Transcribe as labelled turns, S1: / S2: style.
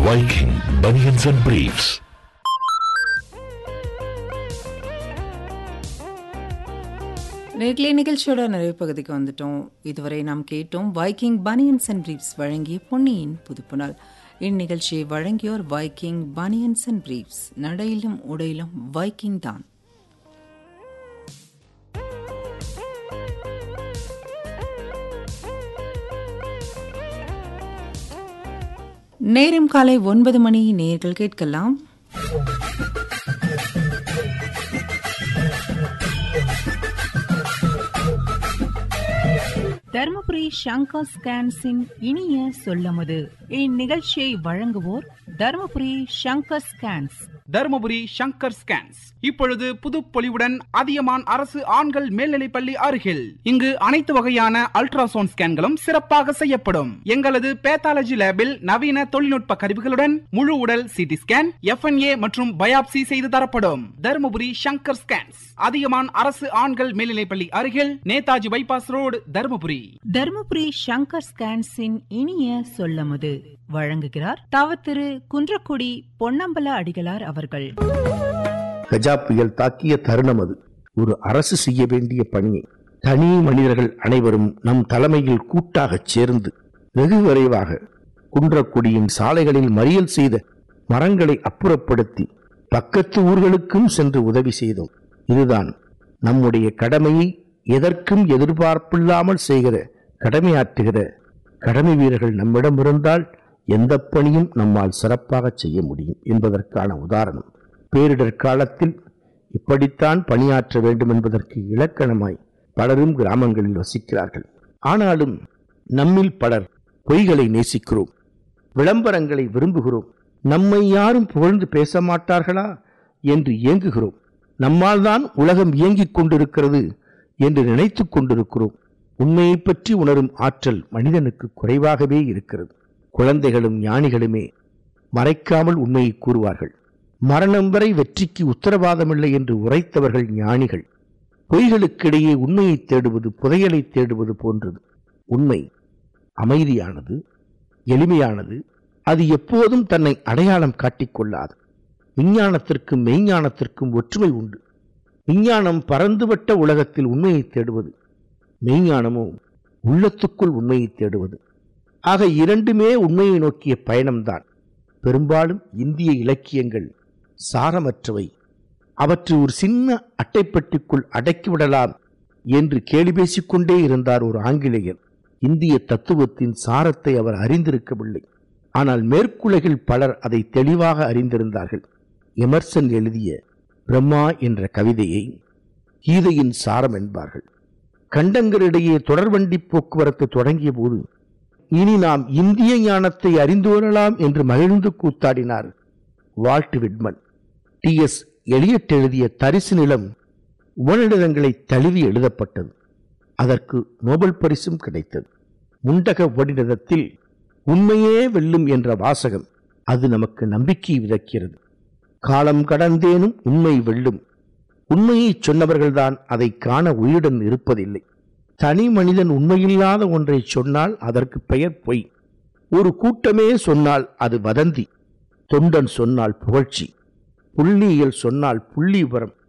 S1: Viking Bunions and Briefs.
S2: நேர்களே நிகழ்ச்சியோட நிறைவு பகுதிக்கு வந்துட்டோம் இதுவரை நாம் கேட்டோம் வைக்கிங் பனியன்ஸ் அண்ட் பிரீப்ஸ் வழங்கிய பொன்னியின் புதுப்புணல் இந்நிகழ்ச்சியை வழங்கியோர் வைக்கிங் பனியன்ஸ் அண்ட் பிரீப்ஸ் நடையிலும் உடையிலும் வைக்கிங் தான் நேரம் காலை ஒன்பது மணி நேர்கள் கேட்கலாம் தருமபுரி சங்கர் ஸ்கேன்ஸின் இனிய சொல்லமுது இந்நிகழ்ச்சியை வழங்குவோர் தருமபுரி சங்கர் ஸ்கேன்ஸ்
S3: தருமபுரி சங்கர் ஸ்கேன்ஸ் இப்பொழுது புதுப்பொலிவுடன் அதியமான் அரசு ஆண்கள் மேல்நிலைப்பள்ளி அருகில் இங்கு அனைத்து வகையான அல்ட்ராசவுண்ட் ஸ்கேன்களும் சிறப்பாக செய்யப்படும் எங்களது பேத்தாலஜி லேபில் நவீன தொழில்நுட்ப கருவிகளுடன் முழு உடல் சிடி ஸ்கேன் எஃப்என்ஏ மற்றும் பயாப்சி செய்து தரப்படும் தருமபுரி சங்கர் ஸ்கேன்ஸ் அதியமான் அரசு ஆண்கள் மேல்நிலைப்பள்ளி அருகில் நேதாஜி பைபாஸ் ரோடு தருமபுரி
S2: தருமபுரி சங்கர் ஸ்கேன்ஸின் இனிய சொல்லமுது வழங்குகிறார் தவ திரு குன்றக்குடி பொன்னம்பல அடிகளார் அவர்கள்
S4: கஜா புயல் தாக்கிய தருணம் அது ஒரு அரசு செய்ய வேண்டிய பணியை தனி மனிதர்கள் அனைவரும் நம் தலைமையில் கூட்டாகச் சேர்ந்து வெகு விரைவாக குன்றக்குடியின் சாலைகளில் மறியல் செய்த மரங்களை அப்புறப்படுத்தி பக்கத்து ஊர்களுக்கும் சென்று உதவி செய்தோம் இதுதான் நம்முடைய கடமையை எதற்கும் எதிர்பார்ப்பில்லாமல் செய்கிற கடமையாற்றுகிற கடமை வீரர்கள் நம்மிடம் இருந்தால் எந்த பணியும் நம்மால் சிறப்பாக செய்ய முடியும் என்பதற்கான உதாரணம் பேரிடர் காலத்தில் இப்படித்தான் பணியாற்ற வேண்டும் என்பதற்கு இலக்கணமாய் பலரும் கிராமங்களில் வசிக்கிறார்கள் ஆனாலும் நம்மில் பலர் பொய்களை நேசிக்கிறோம் விளம்பரங்களை விரும்புகிறோம் நம்மை யாரும் புகழ்ந்து பேச மாட்டார்களா என்று ஏங்குகிறோம் நம்மால் தான் உலகம் இயங்கிக் கொண்டிருக்கிறது என்று நினைத்துக் கொண்டிருக்கிறோம் உண்மையை பற்றி உணரும் ஆற்றல் மனிதனுக்கு குறைவாகவே இருக்கிறது குழந்தைகளும் ஞானிகளுமே மறைக்காமல் உண்மையை கூறுவார்கள் மரணம் வரை வெற்றிக்கு உத்தரவாதமில்லை என்று உரைத்தவர்கள் ஞானிகள் பொய்களுக்கிடையே உண்மையை தேடுவது புதையலை தேடுவது போன்றது உண்மை அமைதியானது எளிமையானது அது எப்போதும் தன்னை அடையாளம் காட்டிக்கொள்ளாது விஞ்ஞானத்திற்கும் மெய்ஞானத்திற்கும் ஒற்றுமை உண்டு விஞ்ஞானம் பறந்துபட்ட உலகத்தில் உண்மையை தேடுவது மெய்ஞானமோ உள்ளத்துக்குள் உண்மையை தேடுவது ஆக இரண்டுமே உண்மையை நோக்கிய பயணம்தான் பெரும்பாலும் இந்திய இலக்கியங்கள் சாரமற்றவை அவற்றை ஒரு சின்ன அட்டைப்பட்டிக்குள் அடக்கிவிடலாம் என்று கேலி பேசிக்கொண்டே இருந்தார் ஒரு ஆங்கிலேயர் இந்திய தத்துவத்தின் சாரத்தை அவர் அறிந்திருக்கவில்லை ஆனால் மேற்குலகில் பலர் அதை தெளிவாக அறிந்திருந்தார்கள் எமர்சன் எழுதிய பிரம்மா என்ற கவிதையை கீதையின் சாரம் என்பார்கள் கண்டங்களிடையே தொடர்வண்டி போக்குவரத்து தொடங்கிய போது இனி நாம் இந்திய ஞானத்தை அறிந்து கொள்ளலாம் என்று மகிழ்ந்து கூத்தாடினார் Walt Whitman T S Eliot எழுதிய தரிசு நிலம் உபநிடதங்களை தழுவி எழுதப்பட்டது அதற்கு நோபல் பரிசும் கிடைத்தது முண்டக உபநிடதத்தில் உண்மையே வெல்லும் என்ற வாசகம் அது நமக்கு நம்பிக்கை விதக்கிறது காலம் கடந்தேனும் உண்மை வெல்லும் உண்மையை சொன்னவர்கள்தான் அதை காண உயிருடன் இருப்பதில்லை தனி மனிதன் உண்மையில்லாத ஒன்றை சொன்னால் அதற்கு பெயர் பொய் ஒரு கூட்டமே சொன்னால் அது வதந்தி தொண்டன் சொன்னால் புகழ்ச்சி புள்ளியியல் சொன்னால் புள்ளி விவரம்